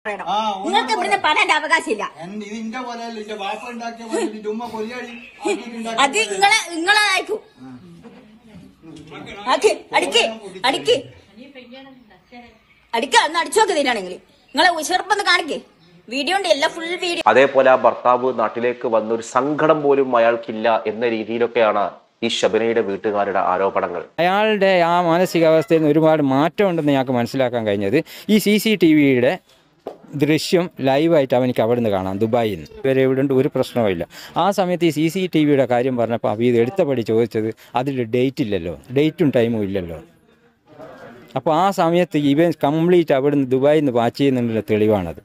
പറയണം ആ, ഓനോട് നിങ്ങൾക്ക് ഇവിടുന്ന് പറയാൻ അവകാശമില്ല എൻ- ഇത് ഇന്റെ പോലെയല്ല ഇന്റെ വാപ്പ ഉണ്ടാക്കിയ പോലെ ഇന്റെ ഉമ്മ കൊല്ലിയാടി ആക്കിയിട്ടുണ്ടാക്കിയ അത് നിങ്ങളെ നിങ്ങളായിരിക്കും ആക്ക് അടിക്ക് അടിക്ക് അടിക്ക ഒന്ന് അടിച്ചു നോക്ക് തന്നെയാണെങ്കിൽ നിങ്ങളെ ഉശർപ്പൊന്ന് കാണിക്ക് വീഡിയോ ഉണ്ട് എല്ലാം ഫുൾ വീഡിയോ അതേപോലെ ആ ഭർത്താവ് നാട്ടിലേക്ക് വന്ന ഒരു സങ്കടം പോലും അയാൾക്കില്ല എന്ന രീതിയിലൊക്കെയാണ് ഈ ശബനയുടെ വീട്ടുകാരുടെ ആരോപണങ്ങൾ അയാളുടെ ആ മാനസികാവസ്ഥയിൽ നിന്ന് ഒരുപാട് മാറ്റമുണ്ടെന്ന് ഞങ്ങൾക്ക് മനസ്സിലാക്കാൻ കഴിഞ്ഞത് ഈ സി സി ടി വിയുടെ ദൃശ്യം ലൈവായിട്ട് അവനിക്ക് അവിടെ നിന്ന് കാണാം ദുബായിൽ നിന്ന് ഇവരെ ഇവിടെ ഉണ്ട് ഒരു പ്രശ്നവുമില്ല ആ സമയത്ത് ഈ സി സി ടി വിയുടെ കാര്യം പറഞ്ഞപ്പോൾ അപ്പോൾ ഇത് എടുത്തപടി ചോദിച്ചത് അതിൽ ഡേറ്റ് ഇല്ലല്ലോ ഡേറ്റും ടൈമും ഇല്ലല്ലോ അപ്പോൾ ആ സമയത്ത് ഇവൻ കംപ്ലീറ്റ് അവിടെ നിന്ന് ദുബായിൽ നിന്ന് വാച്ച് ചെയ്യുന്നുള്ള തെളിവാണത്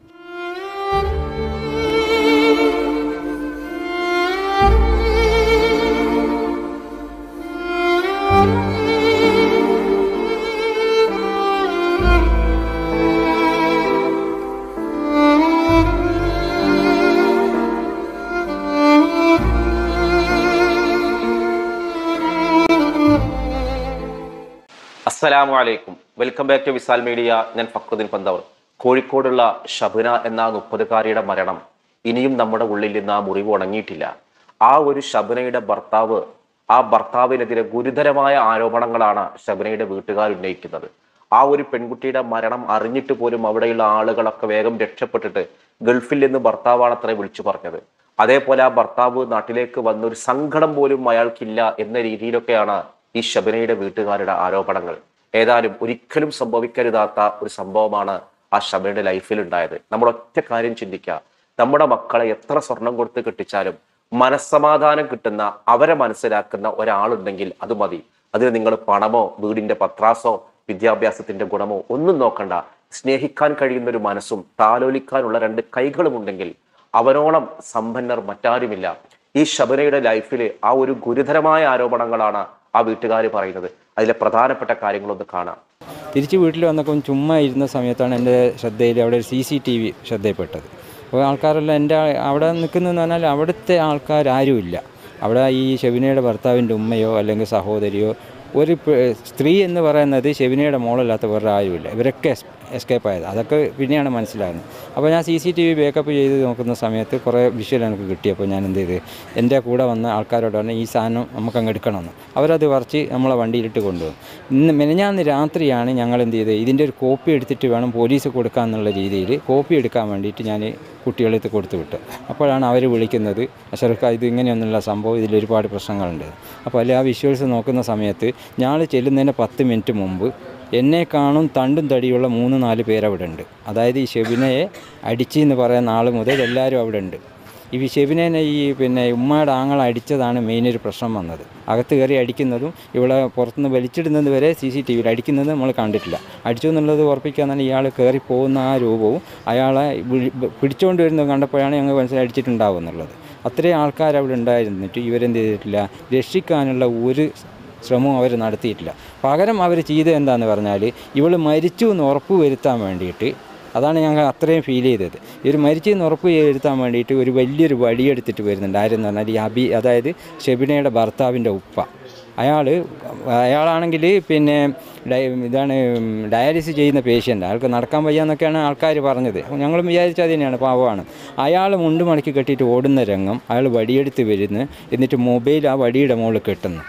അസ്സലാമു അലൈക്കും welcome back to Visal media ഞാൻ ഫക്രുദ്ദീൻ പന്തവർ കോഴിക്കോടുള്ള ഷബന എന്ന മുപ്പതുകാരിയുടെ മരണം ഇനിയും നമ്മുടെ ഉള്ളിൽ നിന്ന് ആ മുറിവ് ഉണങ്ങിയിട്ടില്ല ആ ഒരു ഷബനയുടെ ഭർത്താവ് ആ ഭർത്താവിനെതിരെ ഗുരുതരമായ ആരോപണങ്ങളാണ് ഷബനയുടെ വീട്ടുകാർ ഉന്നയിക്കുന്നത് ആ ഒരു പെൺകുട്ടിയുടെ മരണം അറിഞ്ഞിട്ട് പോലും അവിടെയുള്ള ആളുകളൊക്കെ വേഗം രക്ഷപ്പെട്ടിട്ട് ഗൾഫിൽ നിന്ന് ഭർത്താവാണത്രേ വിളിച്ചു പറഞ്ഞത് അതേപോലെ ആ ഭർത്താവ് നാട്ടിലേക്ക് വന്ന ഒരു സങ്കടം പോലും അയാൾക്കില്ല എന്ന രീതിയിലൊക്കെയാണ് ഈ ശബനയുടെ വീട്ടുകാരുടെ ആരോപണങ്ങൾ ഏതായാലും ഒരിക്കലും സംഭവിക്കരുതാത്ത ഒരു സംഭവമാണ് ആ ശബനയുടെ ലൈഫിൽ ഉണ്ടായത് നമ്മൾ ഒറ്റ കാര്യം ചിന്തിക്കുക നമ്മുടെ മക്കളെ എത്ര സ്വർണം കൊടുത്ത് കെട്ടിച്ചാലും മനസ്സമാധാനം കിട്ടുന്ന അവരെ മനസ്സിലാക്കുന്ന ഒരാളുണ്ടെങ്കിൽ അത് മതി അതിന് നിങ്ങൾ പണമോ വീടിന്റെ പത്രാസോ വിദ്യാഭ്യാസത്തിന്റെ ഗുണമോ ഒന്നും നോക്കണ്ട സ്നേഹിക്കാൻ കഴിയുന്ന ഒരു മനസ്സും താലോലിക്കാനുള്ള രണ്ട് കൈകളും ഉണ്ടെങ്കിൽ അവനോളം സമ്പന്നർ മറ്റാരുമില്ല ഈ ശബനയുടെ ലൈഫിൽ ആ ഒരു ഗുരുതരമായ ആരോപണങ്ങളാണ് ആ വീട്ടുകാർ പറയുന്നത് അതിലെ പ്രധാനപ്പെട്ട കാര്യങ്ങളൊന്ന് കാണാം തിരിച്ച് വീട്ടിൽ വന്നപ്പോൾ ചുമ്മാ ഇരുന്ന സമയത്താണ് എൻ്റെ ശ്രദ്ധയിൽ അവിടെ ഒരു സി സി ടി വി ശ്രദ്ധയിൽപ്പെട്ടത് അപ്പോൾ ആൾക്കാരെല്ലാം എൻ്റെ അവിടെ നിൽക്കുന്നതെന്ന് പറഞ്ഞാൽ അവിടുത്തെ ആൾക്കാരാരുമില്ല അവിടെ ഈ ഷെബിനയുടെ ഭർത്താവിൻ്റെ ഉമ്മയോ അല്ലെങ്കിൽ സഹോദരിയോ ഒരു പെ- സ്ത്രീ എന്ന് പറയുന്നത് ഷെബിനയുടെ മോളല്ലാത്ത വേറെ ആരുമില്ല ഇവരൊക്കെ എസ്കേപ്പ് ആയത് അതൊക്കെ പിന്നെയാണ് മനസ്സിലാകുന്നത് അപ്പോൾ ഞാൻ C C T V backup ചെയ്ത് നോക്കുന്ന സമയത്ത് കുറേ വിഷ്വൽ എനിക്ക് കിട്ടിയപ്പോൾ ഞാൻ എന്ത് ചെയ്ത് എൻ്റെ കൂടെ വന്ന ആൾക്കാരോട് പറഞ്ഞു ഈ സാധനം നമുക്ക് അങ്ങ് എടുക്കണമെന്ന് അവരത് പറിച്ച് നമ്മളെ വണ്ടിയിലിട്ട് കൊണ്ടുപോകും ഇന്ന് മെനഞ്ഞാന്ന് രാത്രിയാണ് ഞങ്ങൾ എന്ത് ചെയ്തത് ഇതിൻ്റെ ഒരു കോപ്പി എടുത്തിട്ട് വേണം പോലീസ് കൊടുക്കാമെന്നുള്ള രീതിയിൽ കോപ്പി എടുക്കാൻ വേണ്ടിയിട്ട് ഞാൻ കുട്ടികളെടുത്ത് കൊടുത്തു വിട്ടു അപ്പോഴാണ് അവർ വിളിക്കുന്നത് അഷറക്ക ഇത് ഇങ്ങനെയൊന്നുള്ള സംഭവം ഇതിൽ ഒരുപാട് പ്രശ്നങ്ങളുണ്ട് അപ്പോൾ അല്ലെ ആ വിഷ്വൽസ് നോക്കുന്ന സമയത്ത് ഞങ്ങൾ ചെല്ലുന്നതിന് പത്ത് മിനിറ്റ് മുമ്പ് എന്നെ കാണും തണ്ടും തടിയുള്ള മൂന്ന് നാല് പേരവിടെ ഉണ്ട് അതായത് ഈ ഷെബിനയെ അടിച്ചി എന്ന് പറയുന്ന ആൾ മുതൽ എല്ലാവരും അവിടെ ഉണ്ട് ഈ ഷെബിനെ ഈ പിന്നെ ഉമ്മയുടെ ആങ്ങൾ അടിച്ചതാണ് മെയിൻ ഒരു പ്രശ്നം വന്നത് അകത്ത് കയറി അടിക്കുന്നതും ഇവിടെ പുറത്തുനിന്ന് വലിച്ചിടുന്നത് വരെ സി സി ടി വിയിൽ അടിക്കുന്നത് നമ്മൾ കണ്ടിട്ടില്ല അടിച്ചു എന്നുള്ളത് ഉറപ്പിക്കാൻ ഇയാൾ കയറി പോകുന്ന ആ രൂപവും അയാളെ വിളി- പിടിച്ചുകൊണ്ട് വരുന്നത് കണ്ടപ്പോഴാണ് ഞങ്ങൾ മനസ്സിലായി അടിച്ചിട്ടുണ്ടാവും എന്നുള്ളത് അത്രയും ആൾക്കാർ അവിടെ ഉണ്ടായിരുന്നിട്ട് ഇവരെന്ത് ചെയ്തിട്ടില്ല രക്ഷിക്കാനുള്ള ഒരു ശ്രമവും അവർ നടത്തിയിട്ടില്ല പകരം അവർ ചെയ്തത് എന്താണെന്ന് പറഞ്ഞാൽ ഇവൾ മരിച്ചു എന്ന് ഉറപ്പ് വരുത്താൻ വേണ്ടിയിട്ട് അതാണ് ഞങ്ങൾ അത്രയും ഫീൽ ചെയ്തത് ഇവർ മരിച്ചെന്ന് ഉറപ്പ് വരുത്താൻ വേണ്ടിയിട്ട് ഒരു വലിയൊരു വടിയെടുത്തിട്ട് വരുന്നുണ്ട് ആരെന്ന് പറഞ്ഞാൽ ഈ അബി അതായത് ഷെബിനയുടെ ഭർത്താവിൻ്റെ ഉപ്പ അയാൾ അയാളാണെങ്കിൽ പിന്നെ ഡയ ഇതാണ് ഡയാലിസിസ് ചെയ്യുന്ന പേഷ്യൻ്റ് അയാൾക്ക് നടക്കാൻ വയ്യാന്നൊക്കെയാണ് ആൾക്കാർ പറഞ്ഞത് ഞങ്ങളും വിചാരിച്ചത് തന്നെയാണ് പാവമാണ് അയാൾ മുണ്ട് മടക്കി കെട്ടിയിട്ട് ഓടുന്ന രംഗം അയാൾ വടിയെടുത്ത് വരുന്നു എന്നിട്ട് മൊബൈൽ ആ വടിയുടെ മുകളിൽ കെട്ടുന്നു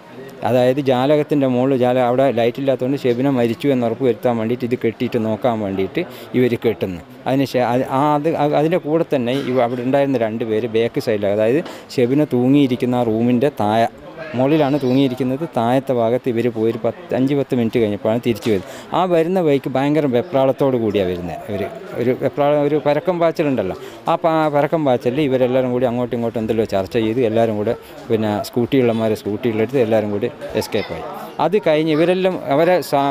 അതായത് ജാലകത്തിൻ്റെ മുകളിൽ ജാല അവിടെ ലൈറ്റ് ഇല്ലാത്തതുകൊണ്ട് ഷെബിന മരിച്ചു എന്ന് ഉറപ്പ് വരുത്താൻ വേണ്ടിയിട്ട് ഇത് കെട്ടിയിട്ട് നോക്കാൻ വേണ്ടിയിട്ട് ഇവർ കെട്ടുന്നു അതിന് ശേ അത് ആ അത് അ- അതിൻ്റെ കൂടെ തന്നെ ഇവ അവിടെ ഉണ്ടായിരുന്ന രണ്ട് പേര് ബാക്ക് സൈഡിൽ അതായത് ഷെബിന തൂങ്ങിയിരിക്കുന്ന ആ റൂമിൻ്റെ താഴ മുകളിലാണ് തൂങ്ങിയിരിക്കുന്നത് താഴത്തെ ഭാഗത്ത് ഇവർ പോയി ഒരു പത്ത് അഞ്ച് പത്ത് മിനിറ്റ് കഴിഞ്ഞപ്പോഴാണ് തിരിച്ചു വരുന്നത് ആ വരുന്ന വഴിക്ക് ഭയങ്കര വെപ്രാളത്തോട് കൂടിയാണ് വരുന്നത് ഇവർ ഒരു വെപ്രാളം ഒരു പരക്കം പാച്ചലുണ്ടല്ലോ ആ പാ പരക്കം പാച്ചലിൽ ഇവരെല്ലാവരും കൂടി അങ്ങോട്ടും ഇങ്ങോട്ടും എന്തെല്ലോ ചർച്ച ചെയ്ത് എല്ലാവരും കൂടെ പിന്നെ സ്കൂട്ടിയുള്ളമാർ സ്കൂട്ടിയിലെടുത്ത് എല്ലാവരും കൂടി എസ്കേപ്പായി അത് കഴിഞ്ഞ് ഇവരെല്ലാം അവരെ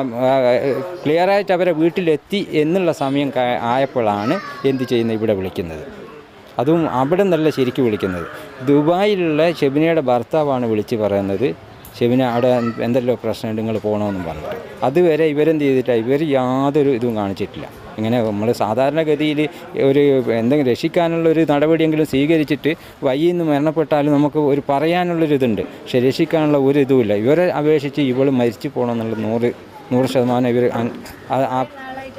ക്ലിയറായിട്ട് അവരെ വീട്ടിലെത്തി എന്നുള്ള സമയം ക- ആയപ്പോഴാണ് എന്ത് ചെയ്യുന്നത് ഇവിടെ വിളിക്കുന്നത് അതും അവിടെ നിന്നല്ല ശരിക്കും വിളിക്കുന്നത് ദുബായിലുള്ള ഷെബിനയുടെ ഭർത്താവാണ് വിളിച്ച് പറയുന്നത് ഷെബിന അവിടെ എന്തെല്ലോ പ്രശ്നമുണ്ട് നിങ്ങൾ പോകണമെന്നും പറഞ്ഞിട്ട് അതുവരെ ഇവരെന്ത് ചെയ്തിട്ടില്ല ഇവർ യാതൊരു ഇതും കാണിച്ചിട്ടില്ല ഇങ്ങനെ നമ്മൾ സാധാരണഗതിയിൽ ഒരു എന്തെങ്കിലും രക്ഷിക്കാനുള്ള ഒരു നടപടിയെങ്കിലും സ്വീകരിച്ചിട്ട് വയ്യിൽ നിന്ന് മരണപ്പെട്ടാലും നമുക്ക് ഒരു പറയാനുള്ളൊരു ഇതുണ്ട് പക്ഷെ രക്ഷിക്കാനുള്ള ഒരു ഇതുമില്ല ഇവരെ അപേക്ഷിച്ച് ഇവൾ മരിച്ചു പോകണമെന്നുള്ള നൂറ് നൂറ് ശതമാനം ഇവർ ആ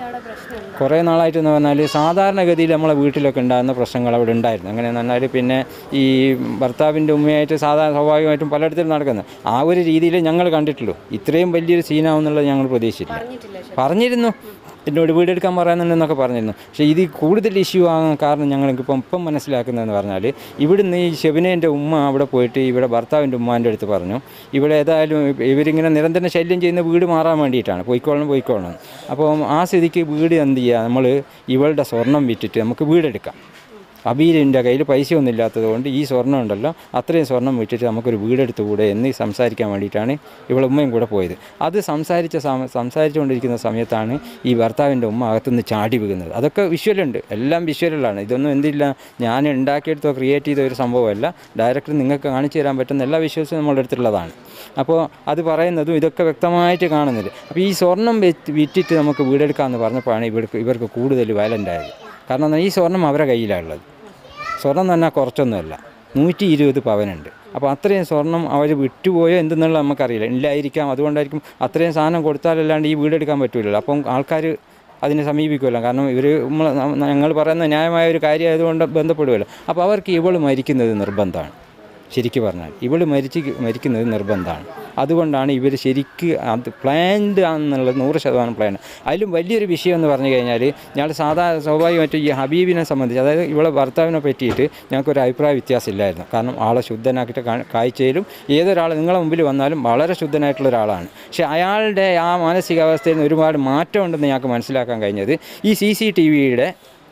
അവിടെ പ്രശ്നമുണ്ട് കുറേ നാളായിട്ട് എന്ന് പറഞ്ഞാൽ സാധാരണഗതിയിൽ നമ്മളെ വീട്ടിലൊക്കെ ഉണ്ടാകുന്ന പ്രശ്നങ്ങൾ അവിടെ ഉണ്ടായിരുന്നു എങ്ങനെയെന്ന് പറഞ്ഞാൽ പിന്നെ ഈ ഭർത്താവിൻ്റെ ഉമ്മയായിട്ട് സാധാരണ സ്വാഭാവികമായിട്ടും പലയിടത്തിലും നടക്കുന്നത് ആ ഒരു രീതിയിൽ ഞങ്ങൾ കണ്ടിട്ടുള്ളൂ ഇത്രയും വലിയൊരു സീനാവുന്നുള്ളത് ഞങ്ങൾ പ്രതീക്ഷിച്ചില്ല പറഞ്ഞിരുന്നു എന്നോട് വീടെടുക്കാൻ പറയുന്നുണ്ടെന്നൊക്കെ പറഞ്ഞിരുന്നു പക്ഷേ ഇത് കൂടുതൽ ഇഷ്യൂ ആകാൻ കാരണം ഞങ്ങൾക്ക് ഇപ്പം ഇപ്പം മനസ്സിലാക്കുന്നതെന്ന് പറഞ്ഞാൽ ഇവിടുന്ന് ഈ ഷെബിനേൻ്റെ ഉമ്മ അവിടെ പോയിട്ട് ഇവിടെ ഭർത്താവിൻ്റെ ഉമ്മാൻ്റെ അടുത്ത് പറഞ്ഞു ഇവിടെ ഏതായാലും ഇവരിങ്ങനെ നിരന്തരം ശല്യം ചെയ്യുന്ന വീട് മാറാൻ വേണ്ടിയിട്ടാണ് പോയിക്കോളണം പോയിക്കോളണം അപ്പോൾ ആ സ്ഥിതിക്ക് വീട് എന്ത് ചെയ്യുക നമ്മൾ ഇവളുടെ സ്വർണം വിറ്റിട്ട് നമുക്ക് വീടെടുക്കാം അബീലിൻ്റെ കയ്യിൽ പൈസയൊന്നും ഇല്ലാത്തത് കൊണ്ട് ഈ സ്വർണ്ണം ഉണ്ടല്ലോ അത്രയും സ്വർണം വിട്ടിട്ട് നമുക്കൊരു വീടെടുത്ത് കൂടെ എന്ന് സംസാരിക്കാൻ വേണ്ടിയിട്ടാണ് ഇവളെ ഉമ്മയും കൂടെ പോയത് അത് സംസാരിച്ച സമ സംസാരിച്ചുകൊണ്ടിരിക്കുന്ന സമയത്താണ് ഈ ഭർത്താവിൻ്റെ ഉമ്മ അകത്തുനിന്ന് ചാടി വീകുന്നത് അതൊക്കെ വിഷ്വലുണ്ട് എല്ലാം വിഷ്വലുകളാണ് ഇതൊന്നും എന്തില്ല ഞാൻ ഉണ്ടാക്കിയെടുത്തോ ക്രിയേറ്റ് ചെയ്ത ഒരു സംഭവമല്ല ഡയറക്ടർ നിങ്ങൾക്ക് കാണിച്ചു തരാൻ പറ്റുന്ന എല്ലാ വിഷ്വൽസും നമ്മുടെ അടുത്തുള്ളതാണ് അപ്പോൾ അത് പറയുന്നതും ഇതൊക്കെ വ്യക്തമായിട്ട് കാണുന്നില്ല അപ്പോൾ ഈ സ്വർണം വെച്ച് വിറ്റിട്ട് നമുക്ക് വീടെടുക്കാമെന്ന് പറഞ്ഞപ്പോഴാണ് ഇവർക്ക് ഇവർക്ക് കൂടുതൽ വയലൻ്റ് ആയത് കാരണം എന്താ, ഈ സ്വർണം അവരുടെ കയ്യിലാണുള്ളത് സ്വർണം എന്ന് പറഞ്ഞാൽ കുറച്ചൊന്നുമല്ല നൂറ്റി ഇരുപത് പവനുണ്ട് അപ്പോൾ അത്രയും സ്വർണം അവർ വിട്ടുപോയോ എന്തെന്നുള്ളത് നമുക്കറിയില്ല ഇല്ലായിരിക്കാം അതുകൊണ്ടായിരിക്കും അത്രയും സാധനം കൊടുത്താലല്ലാണ്ട് ഈ വീടെടുക്കാൻ പറ്റില്ലല്ലോ അപ്പം ആൾക്കാർ അതിനെ സമീപിക്കുമല്ലോ കാരണം ഇവർ ഞങ്ങൾ പറയുന്ന ന്യായമായ ഒരു കാര്യമായതുകൊണ്ട് ബന്ധപ്പെടുമല്ലോ അപ്പോൾ അവർക്ക് ഇവൾ മരിക്കുന്നത് നിർബന്ധമാണ് ശരിക്ക് പറഞ്ഞാൽ ഇവൾ മരിച്ച് മരിക്കുന്നത് നിർബന്ധമാണ് അതുകൊണ്ടാണ് ഇവർ ശരിക്ക് അത് പ്ലാൻഡ് ആണെന്നുള്ളത് നൂറ് ശതമാനം പ്ലാൻ അതിലും വലിയൊരു വിഷയം എന്ന് പറഞ്ഞു കഴിഞ്ഞാൽ ഞങ്ങൾ സാധാരണ സ്വാഭാവികമായിട്ടും ഈ ഹബീബിനെ സംബന്ധിച്ച് അതായത് ഇവളെ ഭർത്താവിനെ പറ്റിയിട്ട് ഞങ്ങൾക്കൊരു അഭിപ്രായ വ്യത്യാസം ഇല്ലായിരുന്നു കാരണം ആളെ ശുദ്ധനാക്കിയിട്ട് കാ- കാഴ്ചയിലും ഏതൊരാൾ നിങ്ങളെ മുമ്പിൽ വന്നാലും വളരെ ശുദ്ധനായിട്ടുള്ള ഒരാളാണ് പക്ഷേ അയാളുടെ ആ മാനസികാവസ്ഥയിൽ നിന്ന് ഒരുപാട് മാറ്റമുണ്ടെന്ന് ഞങ്ങൾക്ക് മനസ്സിലാക്കാൻ കഴിഞ്ഞത് ഈ സി സി ടി വിയുടെ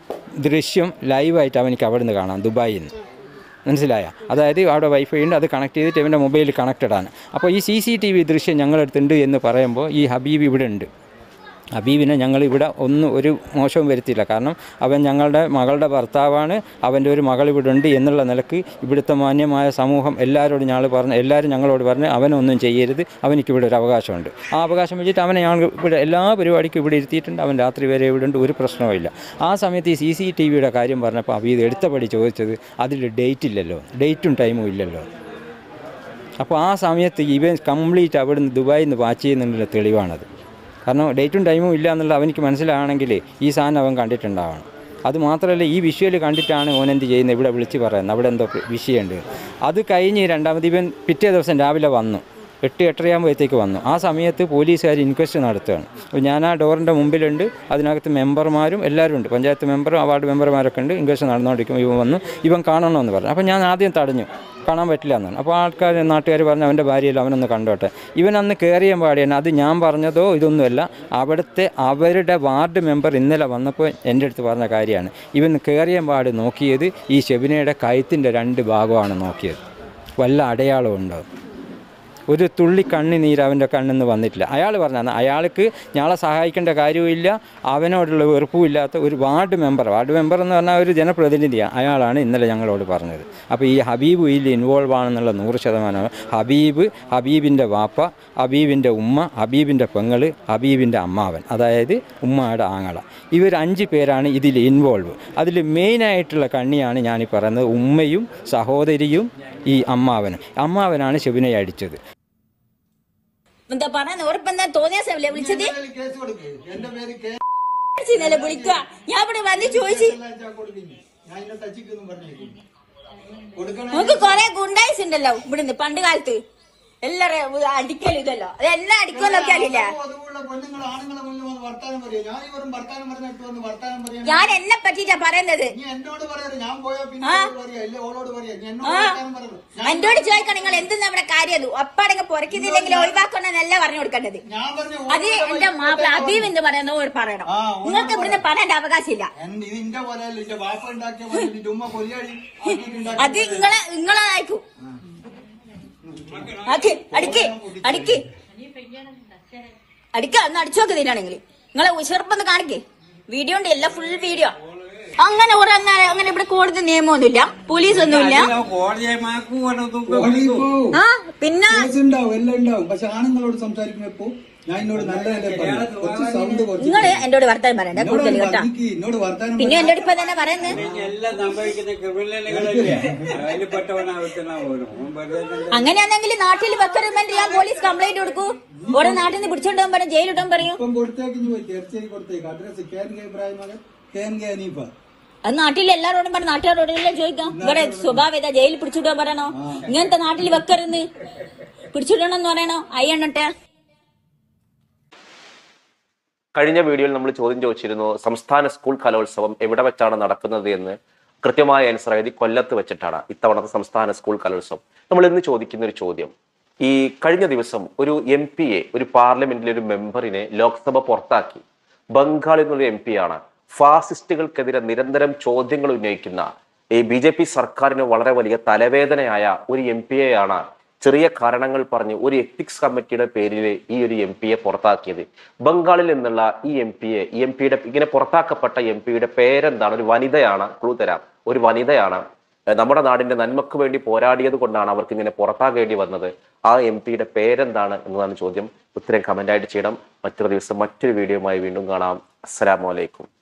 ദൃശ്യം ലൈവായിട്ട് അവനിക്ക് അവിടെ നിന്ന് കാണാം ദുബായിൽ നിന്ന് മനസ്സിലായ അതായത് അവിടെ വൈഫൈ ഉണ്ട് അത് കണക്ട് ചെയ്തിട്ട് ഇവൻ്റെ മൊബൈൽ കണക്റ്റഡ് ആണ് അപ്പോൾ ഈ സി സി ടി വി ദൃശ്യം ഞങ്ങളടുത്തുണ്ട് എന്ന് പറയുമ്പോൾ ഈ ഹബീബ് ഇവിടെ ഉണ്ട് ഹബീബിനെ ഞങ്ങൾ ഇവിടെ ഒന്നും ഒരു മോശവും വരുത്തിയില്ല കാരണം അവൻ ഞങ്ങളുടെ മകളുടെ ഭർത്താവാണ് അവൻ്റെ ഒരു മകൾ ഇവിടെ ഉണ്ട് എന്നുള്ള നിലക്ക് ഇവിടുത്തെ മാന്യമായ സമൂഹം എല്ലാവരോടും ഞങ്ങൾ പറഞ്ഞ് എല്ലാവരും ഞങ്ങളോട് പറഞ്ഞ് അവനൊന്നും ചെയ്യരുത് അവനിക്ക് ഇവിടെ ഒരു അവകാശമുണ്ട് ആ അവകാശം വെച്ചിട്ട് അവനെ ഞങ്ങൾ ഇവിടെ എല്ലാ പരിപാടിക്കും ഇവിടെ ഇരുത്തിയിട്ടുണ്ട് അവൻ രാത്രി വരെ ഇവിടെ ഉണ്ട് ഒരു പ്രശ്നവുമില്ല ആ സമയത്ത് ഈ സി സി ടി വിയുടെ കാര്യം പറഞ്ഞപ്പോൾ അബീദ് എടുത്തപടി ചോദിച്ചത് അതിൽ ഡേറ്റ് ഇല്ലല്ലോ ഡേറ്റും ടൈമും ഇല്ലല്ലോ അപ്പോൾ ആ സമയത്ത് ഇവൻ കംപ്ലീറ്റ് അവിടുന്ന് ദുബായിൽ നിന്ന് വാച്ച് ചെയ്യുന്നതിനുള്ള തെളിവാണത് കാരണം ഡേറ്റും ടൈമും ഇല്ല എന്നുള്ള അവനിക്ക് മനസ്സിലാണെങ്കിൽ ഈ സാധനം അവൻ കണ്ടിട്ടുണ്ടാവണം അത് മാത്രമല്ല ഈ വിഷ്വൽ കണ്ടിട്ടാണ് ഓൻ എന്ത് ചെയ്യുന്നത് ഇവിടെ വിളിച്ച് പറയുന്നത് അവിടെ എന്തോ വിഷയമുണ്ട് അത് കഴിഞ്ഞ് രണ്ടാമത് ഇവൻ പിറ്റേ ദിവസം രാവിലെ വന്നു എട്ട് എട്ടരയാകുമ്പോഴത്തേക്ക് വന്നു ആ സമയത്ത് പോലീസുകാർ ഇൻക്വസ്റ്റ് നടത്തുകയാണ് അപ്പോൾ ഞാൻ ആ ഡോറിൻ്റെ മുമ്പിലുണ്ട് അതിനകത്ത് മെമ്പർമാരും എല്ലാവരും ഉണ്ട് പഞ്ചായത്ത് മെമ്പറും ആ വാർഡ് മെമ്പർമാരൊക്കെ ഉണ്ട് ഇൻക്വസ്റ്റ് നടന്നുകൊണ്ടിരിക്കും ഇവൻ വന്നു ഇവൻ കാണണമെന്ന് പറഞ്ഞു അപ്പോൾ ഞാൻ ആദ്യം തടഞ്ഞു കാണാൻ പറ്റില്ല എന്നാണ് അപ്പോൾ ആൾക്കാർ നാട്ടുകാർ പറഞ്ഞു അവൻ്റെ ഭാര്യയല്ല അവനൊന്ന് കണ്ടോട്ടെ ഇവൻ അന്ന് കയറിയ പാടിയാണ് അത് ഞാൻ പറഞ്ഞതോ ഇതൊന്നുമല്ല അവിടുത്തെ അവരുടെ വാർഡ് മെമ്പർ ഇന്നലെ വന്നപ്പോൾ എൻ്റെ അടുത്ത് പറഞ്ഞ കാര്യമാണ് ഇവൻ കയറിയ പാട് നോക്കിയത് ഈ ഷെബിനയുടെ കഴുത്തിൻ്റെ രണ്ട് ഭാഗമാണ് നോക്കിയത് വല്ല അടയാളവും ഉണ്ടോ ഒരു തുള്ളി കണ്ണുനീര് അവൻ്റെ കണ്ണിൽ നിന്ന് വന്നിട്ടില്ല അയാൾ പറഞ്ഞാൽ അയാൾക്ക് ഞങ്ങളെ സഹായിക്കേണ്ട കാര്യവുമില്ല അവനോടുള്ള വെറുപ്പുമില്ലാത്ത ഒരു വാർഡ് മെമ്പർ വാർഡ് മെമ്പർ എന്ന് പറഞ്ഞാൽ ഒരു ജനപ്രതിനിധിയാണ് അയാളാണ് ഇന്നലെ ഞങ്ങളോട് പറഞ്ഞത് അപ്പോൾ ഈ ഹബീബ് ഇതിൽ ഇൻവോൾവ് ആണെന്നുള്ള നൂറ് ശതമാനം ഹബീബ് ഹബീബിൻ്റെ വാപ്പ ഹബീബിൻ്റെ ഉമ്മ ഹബീബിൻ്റെ പെങ്ങള് ഹബീബിൻ്റെ അമ്മാവൻ അതായത് ഉമ്മയുടെ ആങ്ങള ഇവർ അഞ്ച് പേരാണ് ഇതിൽ ഇൻവോൾവ് അതിൽ മെയിനായിട്ടുള്ള കണ്ണിയാണ് ഞാനീ പറയുന്നത് ഉമ്മയും സഹോദരിയും ഈ അമ്മാവനും അമ്മാവനാണ് ശിവനെ അടിച്ചത് എന്താ പറയുന്നത് ഉറപ്പെന്താ തോന്നിയ സമയല്ലേ വിളിച്ചത് ഇതിൽ കേസ് കൊടുക്ക് എന്റെ പേര് കെ ഇന്നലെ വിളിക്കുക ഞാൻ ഇവിടെ വന്ന് ചോദിച്ചു കൊടുക്കുന്നു ഞാൻ എന്നെ ടച്ചിക്കൊന്നും പറഞ്ഞേക്കും കൊടുക്കണ നമുക്ക് കൊറേ ഗുണ്ടായിസ് ഉണ്ടല്ലോ ഇവിടുന്ന് പണ്ട് കാലത്ത് എല്ലാരും അടിക്കലും ഇതല്ലോ അതെല്ലാം അടിക്കുമെന്നൊക്കെ അറിയില്ല അതുപോലുള്ള പെണ്ണുങ്ങൾ ആണുങ്ങളെ മുന്നിൽ വന്ന് വർത്താനം പറയാ ഞാൻ ഇവരും വർത്താനം പറഞ്ഞിട്ട് വന്ന് വർത്താനം പറയാൻ ഞാൻ എന്നെ പറ്റിട്ടാ പറയുന്നത് നീ എന്നോട് പറയാറ് ഞാൻ പോയാ പിന്നെ ആ. ഓളോട് പറയാ ഇല്ല ഓളോട് പറയാ നീ എന്നോട് ആ വർത്താനം പറയുന്നു ഞാൻ എന്നോട് ചോദിക്കണം നിങ്ങൾ എന്തെന്ന് അവിടെ കാര്യം അപ്പാടെങ്കിൽ പുറക്കുന്നില്ലെങ്കിൽ ഒഴിവാക്കണമെന്നല്ല പറഞ്ഞു കൊടുക്കേണ്ടത് ഞാൻ പറഞ്ഞു അത് എന്റെ മാപ്പിള അബീബ് എന്ന് പറയുന്ന ഒരു പറയണം ആ, നിങ്ങൾക്ക് ഇവിടുന്ന് പറയേണ്ട അവകാശമില്ല എന്റെ ഇത് ഇന്റെ പോലെ അല്ല എന്റെ വാപ്പ ഉണ്ടാക്കിയ പോലെ നിന്റെ ഉമ്മ കൊല്ലിയാടി ആക്കിയിട്ടുണ്ടാക്കി അത് നിങ്ങളെ നിങ്ങളായിരിക്കും ആക്ക് അടിക്ക് അടിക്ക് അടിക്ക ഒന്ന് അടിച്ചു നോക്ക് തീരാണെങ്കിൽ നിങ്ങളെ ഉശർപ്പൊന്ന് കാണിക്കേ വീഡിയോ ഉണ്ട് എല്ലാം ഫുൾ വീഡിയോ അങ്ങനെ ഒരു അങ്ങനെ അങ്ങനെ ഇവിടെ കോടതി നിയമമൊന്നുമില്ല പോലീസ് ഒന്നുമില്ല ആ പിന്നെ കേസ് ഉണ്ടാവും എല്ലാം ഉണ്ടാവും പക്ഷെ ആണുങ്ങളോട് സംസാരിക്കുമ്പോ ഇപ്പൊ ഞാൻ എന്നോട് നല്ലതല്ലേ പറഞ്ഞു കുറച്ച് സൗണ്ട് കുറച്ച് നിങ്ങള് എന്നോട് വർത്താനം പറയണ്ട എന്നോട് കൂടുതൽ കേട്ടാ എനിക്ക് എന്നോട് വർത്താനം പിന്നെ എന്നോട് ഇപ്പൊ തന്നെ പറയുന്നത് എല്ലാം സംഭവിക്കുന്ന ക്രിമിനലുകളല്ലേ അതിൽപ്പെട്ടവനാവത്തില്ല പോലും ഓൻ വെറുതെ തന്നെ അങ്ങനെയാണെങ്കിൽ നാട്ടിൽ വെക്കരുമെങ്കിൽ ഞാൻ പോലീസ് കംപ്ലൈന്റ് കൊടുക്കൂ ഓരോ നാട്ടിൽ നിന്ന് പിടിച്ചോണ്ടാൻ പറയും ജയിലിട്ടാൻ പറയും ഇപ്പം കൊടുത്തേക്ക് ഇനി പോയി തീർച്ചയായും കൊടുത്തേക്ക് address K N K Ibrahim മകൻ കെ എൻ കെ അനീഫ അത് നാട്ടിൽ എല്ലാരോടും പറഞ്ഞ നാട്ടുകാരോടെല്ലാം ചോദിക്കാം ഇവിടെ സ്വഭാവം ഏതാ ജയിലിൽ പിടിച്ചിടാൻ പറയണോ ഇങ്ങനത്തെ നാട്ടിൽ വെക്കരുന്ന് പിടിച്ചിടണമെന്ന് പറയണോ അയ്യണ്ണട്ടെ കഴിഞ്ഞ വീഡിയോയിൽ നമ്മൾ ചോദ്യം ചോദിച്ചിരുന്നു സംസ്ഥാന സ്കൂൾ കലോത്സവം എവിടെ വെച്ചാണ് നടക്കുന്നത് എന്ന് കൃത്യമായ ആൻസർ എഴുതി കൊല്ലത്ത് വെച്ചിട്ടാണ് ഇത്തവണത്തെ സംസ്ഥാന സ്കൂൾ കലോത്സവം നമ്മൾ ഇന്ന് ചോദിക്കുന്ന ഒരു ചോദ്യം ഈ കഴിഞ്ഞ ദിവസം ഒരു എം പിയെ ഒരു പാർലമെന്റിലെ ഒരു മെമ്പറിനെ ലോക്സഭ പുറത്താക്കി ബംഗാളിൽ നിന്നൊരു എം ആണ് ഫാസിസ്റ്റുകൾക്കെതിരെ നിരന്തരം ചോദ്യങ്ങൾ ഉന്നയിക്കുന്ന ഈ ബി ജെ പി സർക്കാരിന് വളരെ വലിയ തലവേദനയായ ഒരു എം പിയെയാണ് ചെറിയ കാരണങ്ങൾ പറഞ്ഞ് ഒരു എത്തിക്സ് കമ്മിറ്റിയുടെ പേരിൽ ഈ ഒരു എം പിയെ പുറത്താക്കിയത് ബംഗാളിൽ നിന്നുള്ള ഈ എം പിയെ ഈ എം പിയുടെ ഇങ്ങനെ പുറത്താക്കപ്പെട്ട എം പിയുടെ പേരെന്താണ് ഒരു വനിതയാണ് ക്ലൂ തരാം ഒരു വനിതയാണ് ഏഹ് നമ്മുടെ നാടിന്റെ നന്മക്ക് വേണ്ടി പോരാടിയത് കൊണ്ടാണ് അവർക്ക് ഇങ്ങനെ പുറത്താകേണ്ടി വന്നത് ആ എം പിയുടെ പേരെന്താണ് എന്നതാണ് ചോദ്യം ഉത്തരം കമന്റ് ആയിട്ട് ചെയ്യണം മറ്റൊരു ദിവസം മറ്റൊരു വീഡിയോയുമായി വീണ്ടും കാണാം അസ്സലാമു അലൈക്കും